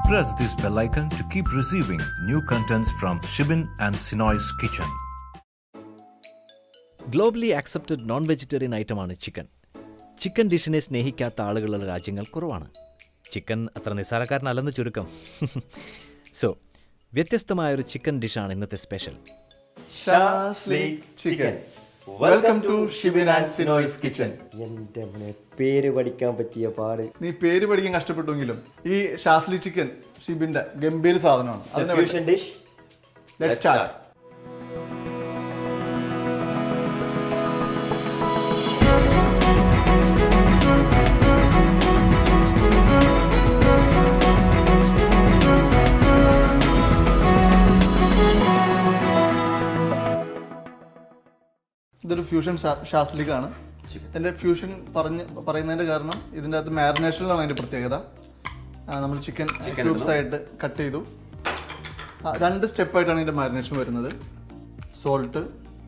press this bell icon to keep receiving new contents from Shibin and Sinoy's kitchen. Globally accepted non vegetarian ഐറ്റമാണ് chicken chicken ഡിഷിനെ സ്നേഹിക്കാത്ത ആളുകളുള്ള രാജ്യങ്ങൾ കുറവാണ് chicken അത്ര നിസ്സാരക്കാരനല്ലെന്ന് ചുരുക്കം സോ വ്യത്യസ്തമായൊരു ചിക്കൻ ഡിഷാണ് ഇന്നത്തെ special shashlik chicken welcome to Shibin and Sinoy's kitchen എൻ്റെ മോനെ പേര് പഠിക്കാൻ പറ്റിയ പാട് നീ പേര് പഠിക്കാൻ കഷ്ടപ്പെട്ടുവെങ്കിലും ഈ ഷാസ്ലി ചിക്കൻ ഷിബിന്റെ ഗംഭീര സാധനമാണ് അതിനെ ഫ്യൂഷൻ ഡിഷ് Let's start. ഇതൊരു ഫ്യൂഷൻ ഷാസ്ലിക് ആണ് ഇതിന്റെ ഫ്യൂഷൻ പറഞ്ഞ് പറയുന്നതിന്റെ കാരണം ഇതിൻ്റെ അകത്ത് മാരിനേഷനിലാണ് അതിന്റെ പ്രത്യേകത ആ, നമ്മൾ ചിക്കൻ ക്യൂബ്സ് ആയിട്ട് കട്ട് ചെയ്തു ആ, രണ്ട് സ്റ്റെപ്പായിട്ടാണ് ഇതിന്റെ മാരിനേഷൻ വരുന്നത് salt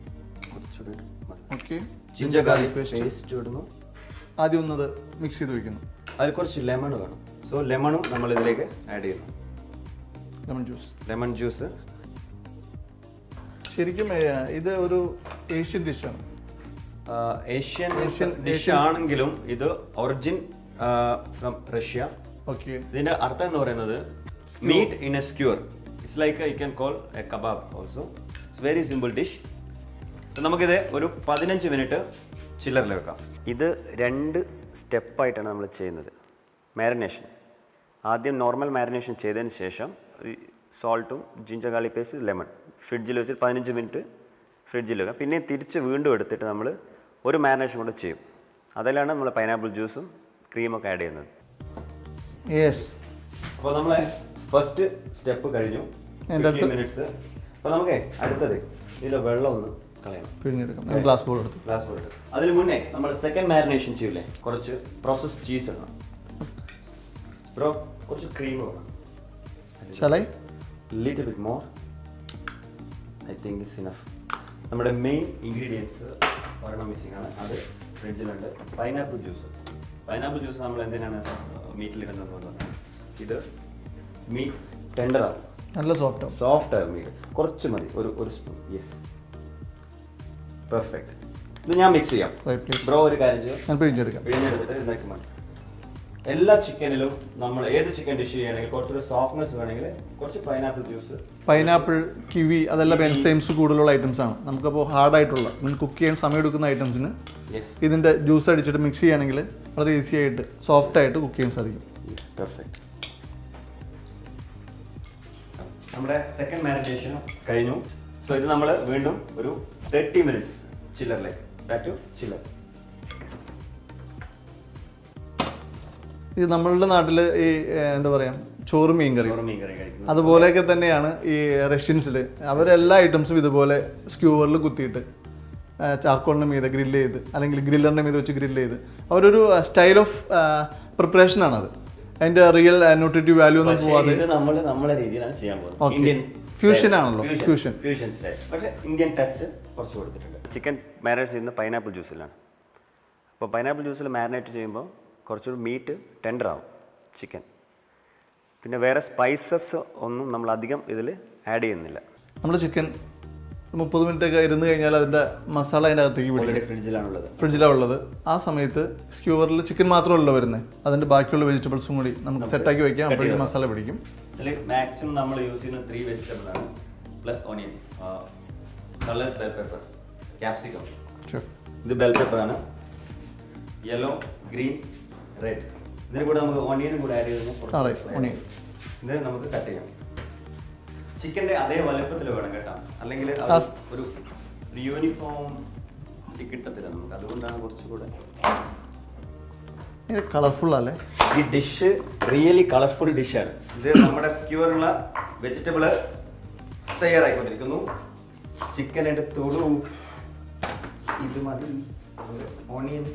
okay ginger garlic paste ഇടുന്നു ആദ്യം ഒന്നത് മിക്സ് ചെയ്ത് വയ്ക്കുന്നു അതിൽ കുറച്ച് ലെമൺ വേണം സോ ലെമണും നമ്മൾ ഇതിലേക്ക് ആഡ് ചെയ്യുന്നു ലെമൺ ജ്യൂസ് ലെമൺ ജ്യൂസ് ശരിക്കും ഏ, ഇത് ഒരു ഏഷ്യൻ ഡിഷാണ് ഏഷ്യൻ Asian- ഡിഷ് ആണെങ്കിലും ഇത് ഒറിജിൻ ഫ്രം റഷ്യ ഓക്കെ ഇതിന്റെ അർത്ഥം എന്ന് പറയുന്നത് meat in a skewer it's like I can call a kebab also it's very simple dish നമുക്കിത് ഒരു പതിനഞ്ച് മിനിറ്റ് ചില്ലറിൽ വെക്കാം ഇത് രണ്ട് സ്റ്റെപ്പായിട്ടാണ് നമ്മൾ ചെയ്യുന്നത് മാരിനേഷൻ ആദ്യം നോർമൽ മാരിനേഷൻ ചെയ്തതിന് ശേഷം സോൾട്ടും ജിഞ്ചർ ഗാർലി പേസ്റ്റ് ലെമൺ ഫ്രിഡ്ജിൽ വെച്ച് പതിനഞ്ച് മിനിറ്റ് ഫ്രിഡ്ജിൽ വെക്കാം പിന്നെ തിരിച്ച് വീണ്ടും എടുത്തിട്ട് നമ്മൾ ഒരു മാരിനേഷൻ കൂടെ ചെയ്യും അതിലാണ് നമ്മൾ പൈനാപ്പിൾ ജ്യൂസും ക്രീമൊക്കെ ആഡ് ചെയ്യുന്നത് യെസ് അപ്പോൾ നമ്മൾ ഫസ്റ്റ് സ്റ്റെപ്പ് കഴിഞ്ഞു എൻ്റെ അടുത്ത് മിനിറ്റ്സ് അപ്പോൾ നമുക്ക് അടുത്തത് ഇതിലെ വെള്ളം ഒന്ന് കളയണം പിഴിഞ്ഞെടുക്കാം ഞാൻ ഗ്ലാസ് ബോൾ എടുത്തു ഗ്ലാസ് ബോട്ട് അതിന് മുന്നേ നമ്മൾ സെക്കൻഡ് മാരിനേഷൻ ചെയ്യില്ലേ കുറച്ച് പ്രോസസ് ചീസ് ഇടണം ബ്രോ കുറച്ച് ക്രീം വേണം ശലായി little bit more I think it's enough നമ്മുടെ മെയിൻ ഇൻഗ്രീഡിയൻസ് ഒരെണ്ണം മിസ്സിംഗ് ആണ് അത് ഫ്രിഡ്ജിലുണ്ട് പൈനാപ്പിൾ ജ്യൂസ് പൈനാപ്പിൾ ജ്യൂസ് നമ്മൾ എന്തിനാണ് മീറ്റിലിടുന്നത് പറഞ്ഞാൽ ഇത് മീറ്റ് ടെൻഡർ ആവും നല്ല സോഫ്റ്റ് ആവും സോഫ്റ്റ് ആവും മീറ്റ് കുറച്ച് മതി ഒരു ഒരു സ്പൂൺ യെസ് പെർഫെക്റ്റ് ഇത് ഞാൻ മിക്സ് ചെയ്യാം Right, please. ബ്രോ ഒരു കാര്യം ചെയ്യാം ഞാൻ പിഴിഞ്ഞെടുക്കാം പിഴിഞ്ഞെടുത്തിട്ട് ഇതാക്കി മാറ്റി എല്ലാ ചിക്കനിലും നമ്മൾ ഏത് ചിക്കൻ ഡിഷ് ചെയ്യണമെങ്കിൽ കുറച്ചൊരു സോഫ്റ്റ്നെസ് വേണമെങ്കിൽ കുറച്ച് പൈനാപ്പിൾ ജ്യൂസ് പൈനാപ്പിൾ കിവി അതെല്ലാം എൻസൈംസ് കൂടുതലുള്ള ഐറ്റംസ് ആണ് നമുക്കപ്പോൾ ഹാർഡ് ആയിട്ടുള്ള കുക്ക് ചെയ്യാൻ സമയം എടുക്കുന്ന ഐറ്റംസിന് യെസ് ഇതിൻ്റെ ജ്യൂസ് അടിച്ചിട്ട് മിക്സ് ചെയ്യുകയാണെങ്കിൽ വളരെ ഈസി ആയിട്ട് സോഫ്റ്റ് ആയിട്ട് കുക്ക് ചെയ്യാൻ സാധിക്കും യെസ് പെർഫെക്റ്റ് നമ്മുടെ സെക്കൻഡ് മാരിനേഷൻ കഴിഞ്ഞു സോ ഇത് നമ്മൾ വീണ്ടും ഒരു തേർട്ടി മിനിറ്റ്സ് ചില്ലറിലേക്ക് ബാക്ക് ടു ചില്ലർ ഇത് നമ്മളുടെ നാട്ടിൽ ഈ ഏഹ്, എന്താ പറയുക ചോറ് മീൻ കറി ചോറ് മീൻ കറി കഴിക്കുന്നു അതുപോലെയൊക്കെ തന്നെയാണ് ഈ റഷ്യൻസിൽ അവരെല്ലാ ഐറ്റംസും ഇതുപോലെ സ്ക്യൂവറിൽ കുത്തിയിട്ട് ചാർക്കോളിൻ്റെ മീതെ ഗ്രില്ല് ചെയ്ത് അല്ലെങ്കിൽ ഗ്രില്ലറിൻ്റെ മീതെ വെച്ച് ഗ്രില്ല് ചെയ്ത് അവരൊരു സ്റ്റൈൽ ഓഫ് പ്രിപ്പറേഷനാണത് അതിൻ്റെ റിയൽ ന്യൂട്രിറ്റീവ് വാല്യൂ ഒന്നും പക്ഷേ പോവാതെ ഇത് നമ്മൾ നമ്മളെ രീതിയിലാണ് ചെയ്യാൻ പോകുന്നത് Okay. ഇന്ത്യൻ Fusion ആണല്ലോ, fusion. ഫ്യൂഷൻ സ്റ്റൈൽ പക്ഷേ ഇന്ത്യൻ ടച്ച് കുറച്ച് കൊടുത്തിട്ടുണ്ട് ചിക്കൻ മാരിനേറ്റ് ചെയ്യുന്ന പൈനാപ്പിൾ ജ്യൂസിലാണ് അപ്പോൾ പൈനാപ്പിൾ ജ്യൂസിൽ മാരിനേറ്റ് ചെയ്യുമ്പോൾ കുറച്ചുകൂടി മീറ്റ് ടെൻഡർ ആവും ചിക്കൻ പിന്നെ വേറെ സ്പൈസസ് ഒന്നും നമ്മൾ അധികം ഇതിൽ ആഡ് ചെയ്യുന്നില്ല നമ്മുടെ ചിക്കൻ മുപ്പത് മിനിറ്റ് ഒക്കെ ഇരുന്ന് കഴിഞ്ഞാൽ അതിൻ്റെ മസാല അതിൻ്റെ അകത്തേക്ക് പിടിക്കും ഓൾറെഡി ഫ്രിഡ്ജിലാണുള്ളത് ഫ്രിഡ്ജിലാണ് ഉള്ളത് ആ സമയത്ത് സ്ക്യൂവറിൽ ചിക്കൻ മാത്രമല്ല വരുന്നത് അതിൻ്റെ ബാക്കിയുള്ള വെജിറ്റബിൾസും കൂടി നമുക്ക് സെറ്റാക്കി വയ്ക്കാം അപ്പോഴേക്കും മസാല പിടിക്കും ഇതിൽ മാക്സിമം നമ്മൾ യൂസ് ചെയ്യുന്ന ത്രീ വെജിറ്റബിൾ ആണ് plus onion colour bell pepper capsicum chef ഇത് ബെൽ പെപ്പർ ആണ് യെല്ലോ ഗ്രീൻ റെഡ് ഇതിന് കൂടെ നമുക്ക് ഓണിയനും കൂടെ ആഡ് ചെയ്ത് കഴിഞ്ഞാൽ ആ, കുറച്ച് right, flavor. onion. ഇത് നമുക്ക് കട്ട് ചെയ്യാം ചിക്കൻ്റെ അതേ വലുപ്പത്തിൽ വേണം കേട്ടോ അല്ലെങ്കിൽ അത് ആ, സ്- ഒരു യൂണിഫോം കിട്ടത്തില്ല നമുക്ക് അതുകൊണ്ടാണ് കുറച്ചുകൂടെ ഇത് കളർഫുൾ അല്ലേ ഈ ഡിഷ് റിയലി കളർഫുൾ ഡിഷാണ് ഇത് നമ്മുടെ സ്ക്യൂറുള്ള വെജിറ്റബിള് തയ്യാറായിക്കൊണ്ടിരിക്കുന്നു ചിക്കൻ എടുത്തോളൂ ഇത് മതി ഓണിയൻ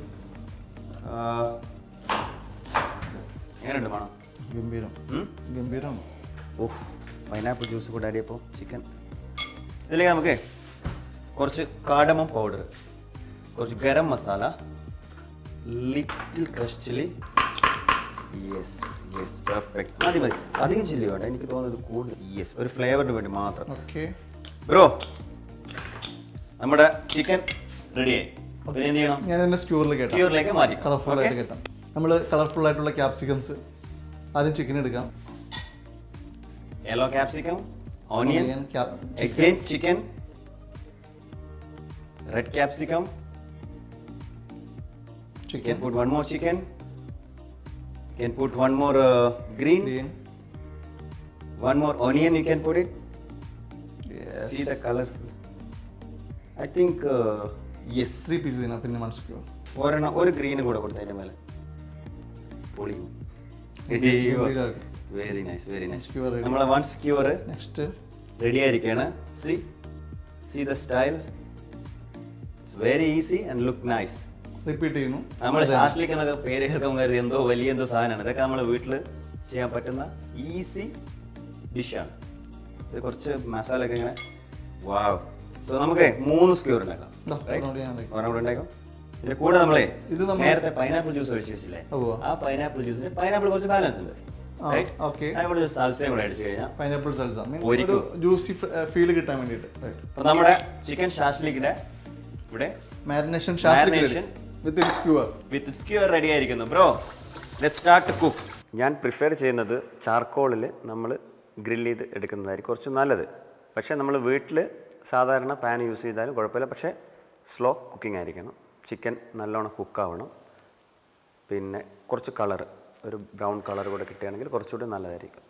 എങ്ങനെയുണ്ട് മണം ഗംഭീരം ഗംഭീരമാണ് ഓഹ് പൈനാപ്പിൾ ജ്യൂസ് കൂടെ അടിയപ്പോൾ ചിക്കൻ ഇതിലേക്ക് നമുക്ക് കുറച്ച് കാടമം പൗഡർ കുറച്ച് garam masala little crush chilli yes yes perfect മതി മതി അധികം ചില്ലി വേണ്ട എനിക്ക് തോന്നുന്നത് കൂടുതൽ യെസ് ഒരു ഫ്ലേവറിന് വേണ്ടി മാത്രം ഓക്കെ ബ്രോ നമ്മുടെ ചിക്കൻ റെഡിയായി പിന്നെ എന്ത് ചെയ്യണം ഞാൻ ഇതിന്റെ സ്ക്യൂറിൽ കേട്ടാം സ്ക്യൂറിലേക്ക് മാറ്റി കളർഫുൾ ആയിട്ട് കേട്ടാം നമ്മൾ കളർഫുൾ ആയിട്ടുള്ള ക്യാപ്സിക്കംസ് ആദ്യം ചിക്കൻ എടുക്കാം yellow capsicum onion Onion, cap- again chicken red capsicum you chicken can put one more chicken you can put one more uh, green green one more onion you can put it see the colorful i think uh, yes three pieces ഇതിനാ പിന്നെ one സ്ക്യൂർ ഒരെണ്ണം ഒരു ഗ്രീനും കൂടെ കൊടുത്ത അതിന്റെ മേലെ പൊളിക്കും ഗംഭീരമാക്കും. Very nice very nice Skewer ready. നമ്മളെ വൺ സ്ക്യൂർ നെക്സ്റ്റ് റെഡി ആയിരിക്കുകയാണ് see see the style it's very easy and look nice repeat ചെയ്യുന്നു നമ്മൾ ഷാഷ്ലിക്ക് എന്നൊക്കെ പേര് കേൾക്കുമ്പോൾ കരുതി എന്തോ വലിയ എന്തോ സാധനമാണ് ഇതൊക്കെ നമ്മൾ വീട്ടിൽ ചെയ്യാൻ പറ്റുന്ന ഈസി ഡിഷാണ് ഇത് കുറച്ച് മസാല ഒക്കെ ഇങ്ങനെ വാവ് സോ നമുക്ക് മൂന്ന് സ്ക്യൂർ ഉണ്ടാക്കാം ദാ, Right? ഒരെണ്ണം കൂടി ഞാൻ ഉണ്ടാക്കി. ഒരെണ്ണം കൂടി ഉണ്ടാക്കാം ഇതിന്റെ കൂടെ നമ്മളെ ഇത് നമ്മൾ- നേരത്തെ പൈനാപ്പിൾ ജ്യൂസ് ഒഴിച്ച് വെച്ചില്ലേ ഉവ്വ. ആ പൈനാപ്പിൾ ജ്യൂസിന് പൈനാപ്പിൾ കുറച്ച് ബാലൻസ് ഉണ്ട് ആ, Right? okay. അതിനോട് സാൽസയും കൂടെ അടിച്ചു കഴിഞ്ഞാൽ പൈനാപ്പിൾ സൽസ ഒരു ഒരിക്കും. ജ്യൂസി ഫീൽ കിട്ടാൻ വേണ്ടിയിട്ട് അപ്പൊ നമ്മുടെ ചിക്കൻ ഷാഷ്ലിക്കിന്റെ ഇവിടെ marination Marination. With skewer with skewer ready ആയിരിക്കുന്നു ബ്രോ സ്റ്റാർട്ട് കുക്ക് ഞാൻ പ്രിഫർ ചെയ്യുന്നത് ചാർക്കോളിൽ നമ്മൾ ഗ്രില്ല് ചെയ്ത് എടുക്കുന്നതായിരിക്കും കുറച്ച് നല്ലത് പക്ഷേ നമ്മൾ വീട്ടിൽ സാധാരണ പാൻ യൂസ് ചെയ്താലും കുഴപ്പമില്ല പക്ഷേ സ്ലോ കുക്കിംഗ് ആയിരിക്കണം ചിക്കൻ നല്ലോണം കുക്കാവണം പിന്നെ കുറച്ച് കളർ ഒരു ബ്രൗൺ കളർ കൂടെ കിട്ടുകയാണെങ്കിൽ കുറച്ചുകൂടി നല്ലതായിരിക്കും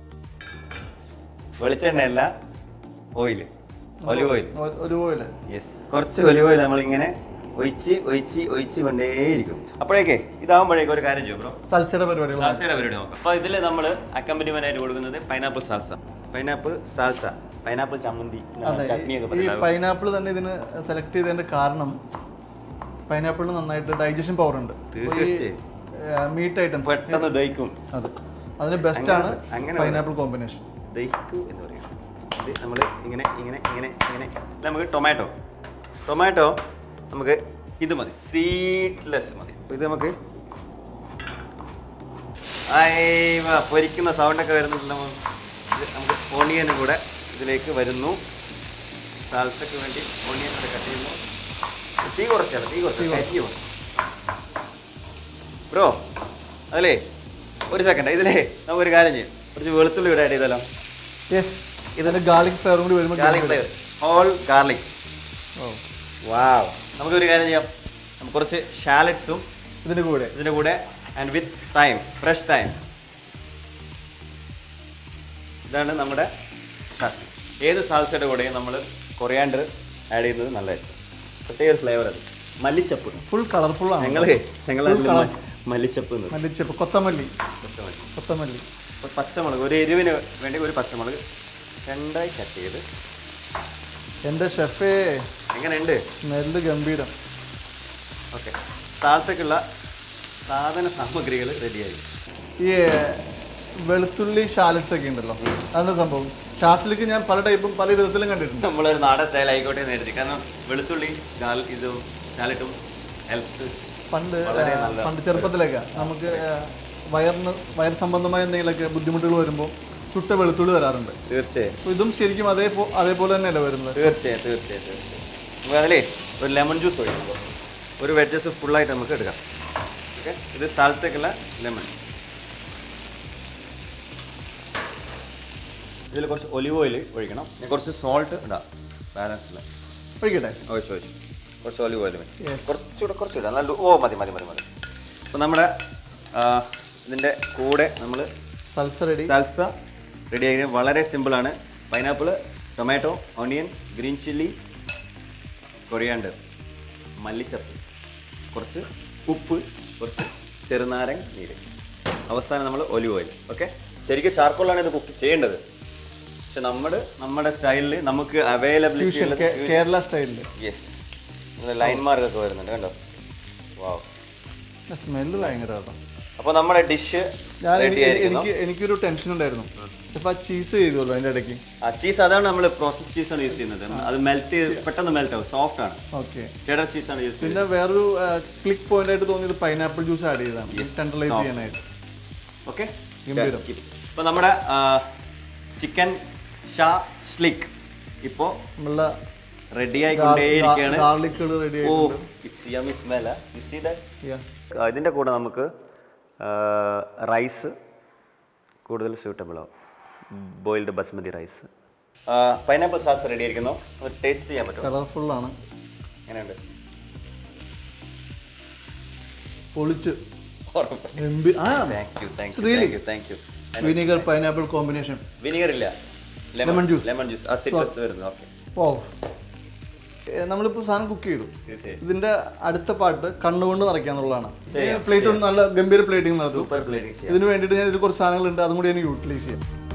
വെളിച്ചെണ്ണയല്ല ഓയിൽ ഒലിവ് ഓയിൽ ഒരു പോലെ യെസ് കുറച്ച് ഒലിവ് ഓയിൽ നമ്മളിങ്ങനെ ഒഴിച്ച് ഒഴിച്ച് ഒഴിച്ച് കൊണ്ടേയിരിക്കും അപ്പോഴേക്കേ ഇതാവുമ്പോഴേക്കും ഒരു കാര്യം ചെയ്യും ബ്രോ സൽസയുടെ പരിപാടി സാൽസയുടെ പരിപാടി നോക്കാം അപ്പോൾ ഇതിൽ നമ്മൾ അക്കമ്പനിമെന്റ് ആയിട്ട് കൊടുക്കുന്നത് pineapple salsa pineapple salsa pineapple ചമ്മന്തി അതെ ചട്നിയൊക്കെ ഈ പറയുന്നത് പൈനാപ്പിൾ തന്നെ ഇതിന് സെലക്ട് ചെയ്തതിന്റെ കാരണം പൈനാപ്പിളിന് നന്നായിട്ട് ഡൈജഷൻ പവർ ഉണ്ട് തീർച്ചയായും. മീറ്റ് ഐറ്റംസ് പെട്ടെന്ന് ദഹിക്കും അതെ അതിന് ബെസ്റ്റ് ആണ് അങ്ങനെ- അങ്ങനെ പൈനാപ്പിൾ കോമ്പിനേഷൻ ദഹിക്കും എന്ന് പറയും ഇത് നമ്മൾ ഇങ്ങനെ ഇങ്ങനെ ഇങ്ങനെ ഇങ്ങനെ ഇത് നമുക്ക് ടൊമാറ്റോ ടൊമാറ്റോ നമുക്ക് ഇത് മതി സീഡ്ലെസ് മതി അപ്പൊ ഇത് നമുക്ക് അയ്യവ, പൊരിക്കുന്ന സൗണ്ടൊക്കെ വരുന്നത് നമ്മ- ഇത് നമുക്ക് ഓണിയനും കൂടെ ഇതിലേക്ക് വരുന്നു സാൽസയ്ക്ക് വേണ്ടി ഓണിയൻ കൂടെ കട്ട് ചെയ്യുന്നു തീ കുറച്ചാണ് തീ കുറച്ച് ബ്രോ അതിലേ ഒരു സെക്കൻഡ് ഇതിലേ നമുക്കൊരു കാര്യം ചെയ്യാം കുറച്ച് വെളുത്തുള്ളി ഇവിടെ ആഡ് ചെയ്താലോ യെസ് ഇതിന്റെ ഗാർലിക് ഫ്ലേവറും കൂടി വരുമ്പോൾ garlic flavour whole garlic oh wow നമുക്കൊരു കാര്യം ചെയ്യാം നമുക്ക് കുറച്ച് ഷാലറ്റ്സും ഇതിന്റെ കൂടെ ഇതിൻ്റെ കൂടെ and with thyme fresh thyme ഇതാണ് നമ്മുടെ സാസ് ഏത് സാൽസയുടെ കൂടെയും നമ്മൾ കൊറിയാണ്ടർ ആഡ് ചെയ്യുന്നത് നല്ലതായിരിക്കും പ്രത്യേക ഒരു ഫ്ലേവർ അത് മല്ലിച്ചപ്പ് ഫുൾ കളർഫുൾ ആണ് ഞങ്ങളെ ഞങ്ങൾ Full colour. മല്ലിച്ചപ്പ് എന്ന് പറയും. മല്ലിച്ചപ്പ് കൊത്തമല്ലി കൊത്തമല്ലി. കൊത്തമല്ലി ഒരു പച്ചമുളക് ഒരു എരിവിന് വേണ്ടി ഒരു പച്ചമുളക് രണ്ടായി കട്ട് ചെയ്ത് എൻ്റെ ഷെഫേ എങ്ങനെയുണ്ട് സ്മെല്ല് ഗംഭീരം ഓക്കെ സാൽസക്കുള്ള സാധന സാമഗ്രികൾ റെഡിയായി ഈ വെളുത്തുള്ളി ഷാലറ്റ്സ് ഒക്കെ ഉണ്ടല്ലോ അതെന്താ സംഭവം ഷാസിലേക്ക് ഞാൻ പല ടൈപ്പും പല വിധത്തിലും കണ്ടിട്ടുണ്ട് നമ്മളൊരു നാടൻ സ്റ്റൈൽ ആയിക്കോട്ടെ എന്ന് കരുതി കാരണം വെളുത്തുള്ളി ഗാൽ ഇതും സാലറ്റും ഹെൽത്ത് പണ്ട് വളരെ ആ, നല്ലതാ. പണ്ട് ചെറുപ്പത്തിലൊക്കെ നമുക്ക് ആ, വയറിന് വയർ സംബന്ധമായ എന്തെങ്കിലുമൊക്കെ ബുദ്ധിമുട്ടുകൾ വരുമ്പോൾ ചുട്ട വെളുത്തുള്ളി തരാറുണ്ട് തീർച്ചയായും അപ്പോൾ ഇതും ശരിക്കും അതേ അതേപോലെ തന്നെയല്ലേ വരുന്നത് തീർച്ചയായും തീർച്ചയായും തീർച്ചയായും നമുക്ക് അതിലേ ഒരു ലെമൺ ജ്യൂസ് ഒഴിക്കും ഒരു വെജസ് ഫുള്ളായിട്ട് നമുക്ക് എടുക്കാം ഓക്കെ ഇത് സാൽസക്കുള്ള ലെമൺ ഇതിൽ കുറച്ച് ഒലിവ് ഓയിൽ ഒഴിക്കണം ഞാൻ കുറച്ച് സോൾട്ട് ഇടാം ബാലൻസിൽ ഒഴിക്കട്ടെ ഒഴിച്ചു ഒഴിച്ചു കുറച്ച് ഒലിവ് ഓയിൽ മതി Yes. കുറച്ചുകൂടെ കുറച്ചുകൂടെ നല്ല ഓ മതി മതി മതി മതി അപ്പോൾ നമ്മുടെ ആ, ഇതിൻ്റെ കൂടെ നമ്മൾ സൽസ റെഡി സൽസ റെഡി ആയി വളരെ സിമ്പിളാണ് pineapple tomato onion green chilli coriander മല്ലിച്ചപ്പ് കുറച്ച് ഉപ്പ് കുറച്ച് ചെറുനാരങ്ങ നീര് അവസാനം നമ്മൾ ഒലിവ് ഓയിൽ ഓക്കെ ശരിക്കും ചാർക്കോളാണ് ഇത് കുക്ക് ചെയ്യേണ്ടത് പക്ഷെ നമ്മുടെ നമ്മുടെ സ്റ്റൈലിൽ നമുക്ക് അവൈലബിലിറ്റി ഫ്യൂഷൻ ഉള്ളത് കേരള സ്റ്റൈലിൽ യെസ് ലൈൻ മാർക്കൊക്കെ വരുന്നുണ്ട് കണ്ടോ വാവ് സ്മെല്ല് ഭയങ്കര കേട്ടോ അപ്പോൾ നമ്മുടെ ഡിഷ് ഞാൻ റെഡി എനിക്ക് ആയിരിക്കുന്നു എനിക്ക് എനിക്കൊരു ടെൻഷൻ ഉണ്ടായിരുന്നു ഇപ്പൊ ആ ചീസ് ചെയ്തല്ലോ അതിന്റെ ഇടയ്ക്ക് ആ ചീസ് അതാണ് നമ്മൾ പ്രോസസ് ചീസാണ് യൂസ് ചെയ്യുന്നത് അത് മെൽറ്റ് ചെയ്ത് പെട്ടെന്ന് മെൽറ്റ് ആവും സോഫ്റ്റ് ആണ് ഓക്കെ ചെഡർ ചീസാണ് യൂസ് പിന്നെ ചെയ്യുന്നത് വേറൊരു ക്ലിക്ക് പോയിന്റ് ആയിട്ട് തോന്നിയത് പൈനാപ്പിൾ ജ്യൂസ് ആഡ് ചെയ്തതാണ് Yes, സെൻട്രലൈസ് soft. ചെയ്യാനായിട്ട് ഓക്കെ ഗംഭീരം ഇപ്പൊ നമ്മുടെ ചിക്കൻ ഷാ സ്ലിക്ക് ഇപ്പോ നമ്മളെ റെഡി ആയിക്കൊണ്ടേയിരിക്കുകയാണ് ഗാർലിക്കുകൾ റെഡി ഓ ആയിട്ടുണ്ട് it's yummy smell you see that Yeah. ഇതിൻ്റെ കൂടെ നമുക്ക് റൈസ് കൂടുതൽ സ്യൂട്ടബിൾ ആവും boiled basmati rice pineapple sauce ready ആയിരിക്കുന്നു ടേസ്റ്റ് ചെയ്യാൻ പറ്റുമോ കളർഫുൾ ആണ് എങ്ങനെയുണ്ട് പൊളിച്ച് ഗംഭീ- ആ thank you thank you Really? Thank you thank you vinegar pineapple combination vinegar ഇല്ല Lemon juice. ലെമൺ ജ്യൂസ് ആ സിട്രസ് വരുന്നു ഓക്കെ ഓ നമ്മളിപ്പോൾ സാധനം കുക്ക് ചെയ്തു തീർച്ചയായും ഇതിന്റെ അടുത്ത പാട്ട് കണ്ണുകൊണ്ട് നിറയ്ക്കാന്നുള്ളതാണ് ചെയ്യാം, പ്ലേറ്റ് കൊണ്ട് നല്ല ഗംഭീര പ്ലേറ്റിംഗ് നടത്തും സൂപ്പർ പ്ലേറ്റിംഗ് ചെയ്യാം ഇതിന് വേണ്ടിയിട്ട് ഞാൻ ഇതിൽ കുറച്ച് സാധനങ്ങളുണ്ട് അതും കൂടി ഞാൻ യൂട്ടിലൈസ് ചെയ്യാം